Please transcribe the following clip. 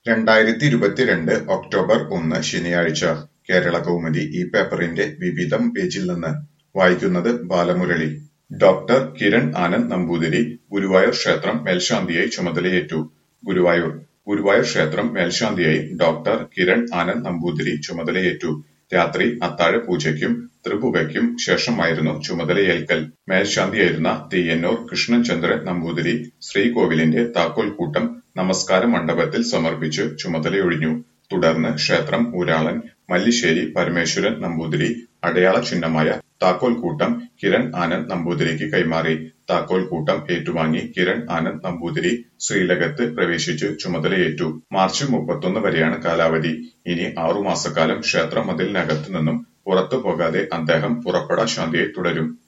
രണ്ടായിരത്തി ഇരുപത്തിരണ്ട് ഒക്ടോബർ ഒന്ന് ശനിയാഴ്ച കേരളകൗമുദി ഈ പേപ്പറിന്റെ വിവിധം പേജിൽ നിന്ന് വായിക്കുന്നത് ബാലമുരളി ഡോക്ടർ കിരൺ ആനന്ദ് നമ്പൂതിരി ഗുരുവായൂർ ക്ഷേത്രം മേൽശാന്തിയായി ചുമതലയേറ്റു ഗുരുവായൂർ ഗുരുവായൂർ ക്ഷേത്രം മേൽശാന്തിയായി ഡോക്ടർ കിരൺ ആനന്ദ് നമ്പൂതിരി ചുമതലയേറ്റു രാത്രി അത്താഴ പൂജയ്ക്കും തൃപുകയ്ക്കും ശേഷമായിരുന്നു ചുമതലയേൽക്കൽ മേൽശാന്തിയായിരുന്ന തീയന്നൂർ കൃഷ്ണചന്ദ്രൻ നമ്പൂതിരി ശ്രീകോവിലിന്റെ താക്കോൽക്കൂട്ടം നമസ്കാര മണ്ഡപത്തിൽ സമർപ്പിച്ച് ചുമതലയൊഴിഞ്ഞു തുടർന്ന് ക്ഷേത്രം ഊരാളൻ മല്ലിശ്ശേരി പരമേശ്വരൻ നമ്പൂതിരി അടയാള ചിഹ്നമായ താക്കോൽക്കൂട്ടം കിരൺ ആനന്ദ് നമ്പൂതിരിക്ക് കൈമാറി താക്കോൽക്കൂട്ടം ഏറ്റുവാങ്ങി കിരൺ ആനന്ദ് നമ്പൂതിരി ശ്രീലകത്ത് പ്രവേശിച്ച് ചുമതലയേറ്റു മാർച്ച് മുപ്പത്തൊന്ന് വരെയാണ് കാലാവധി ഇനി ആറുമാസക്കാലം ക്ഷേത്ര മതിലിനകത്തു നിന്നും പുറത്തു പോകാതെ അദ്ദേഹം പുറപ്പെടാ ശാന്തിയായി തുടരും